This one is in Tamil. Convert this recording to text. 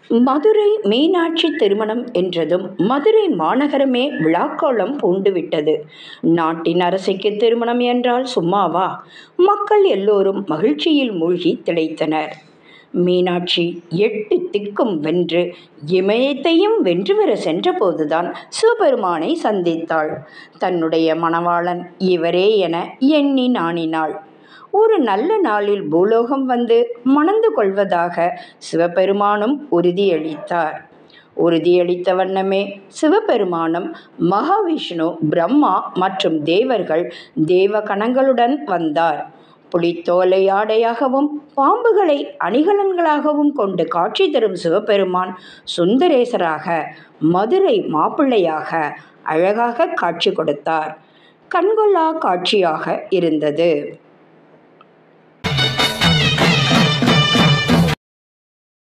மதுரை மீனாட்சி திருமணம் என்றதும் மதுரை மாநகரமே விழாக்கோலம் பூண்டுவிட்டது நாட்டின் அரசிக்கு திருமணம் என்றால் சும்மாவா மக்கள் எல்லோரும் மகிழ்ச்சியில் மூழ்கி திளைத்தனர் மீனாட்சி எட்டு திக்கும் வென்று இமயத்தையும் வென்று வர சென்றபோதுதான் சிவபெருமானை சந்தித்தாள் தன்னுடைய மணவாளன் இவரே என எண்ணி நாணினாள் ஒரு நல்ல நாளில் பூலோகம் வந்து மணந்து கொள்வதாக சிவபெருமானும் உறுதியளித்தார் உறுதியளித்த வண்ணமே சிவபெருமானும் மகாவிஷ்ணு பிரம்மா மற்றும் தேவர்கள் தேவகணங்களுடன் வந்தார் புலித்தோலை ஆடையாகவும் பாம்புகளை அணிகலன்களாகவும் கொண்டு காட்சி தரும் சிவபெருமான் சுந்தரேசராக மதுரை மாப்பிள்ளையாக அழகாக காட்சி கொடுத்தார் கண்கொள்ளா காட்சியாக இருந்தது